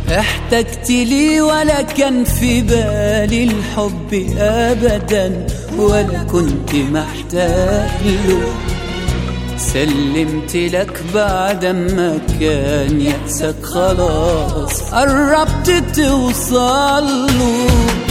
احتجت لي ولا كان في بالي الحب ابدا ولا كنت محتاج له سلمت لك بعد ما كان يأسك خلاص قربت توصل له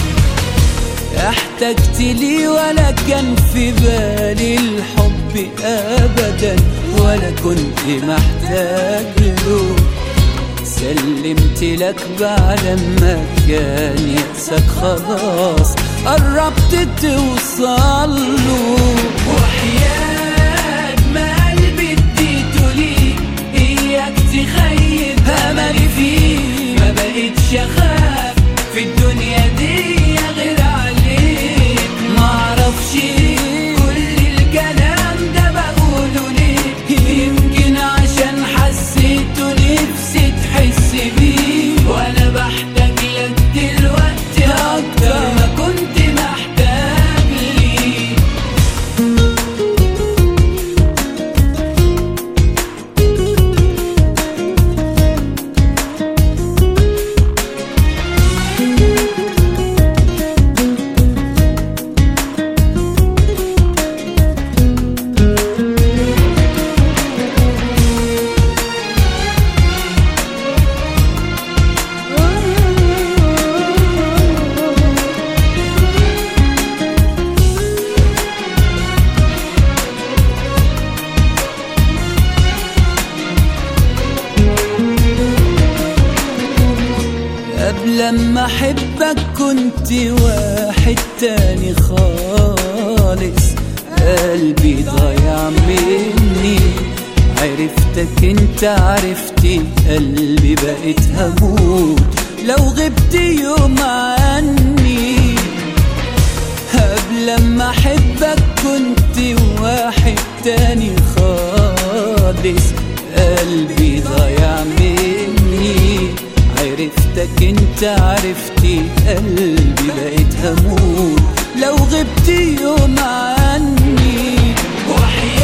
احتجت لي ولا كان في بالي الحب ابدا ولا كنت محتاج له سلمت لك بعد ما كان يأسك خلاص قربت توصل له وحياة ما قلبي اديته ليك اياك تخيب املي فيك ما بقتش اخاف في الدنيا دي غير عليك معرفش كل الكلام ده بقوله ليه يمكن عشان حسيت نفسي تحس بيه وانا بحتاج لك دلوقتي اكتر ما كنت محتاج ليه قبل ما احبك كنت واحد تاني خالص قلبي ضايع مني عرفتك انت عرفتي قلبي بقيت هموت لو غبت يوم عني قبل ما احبك كنت واحد تاني خالص قلبي ضايع مني عرفتك انت عرفتي قلبي بقيت هموت لو غبت يوم عني وحياتي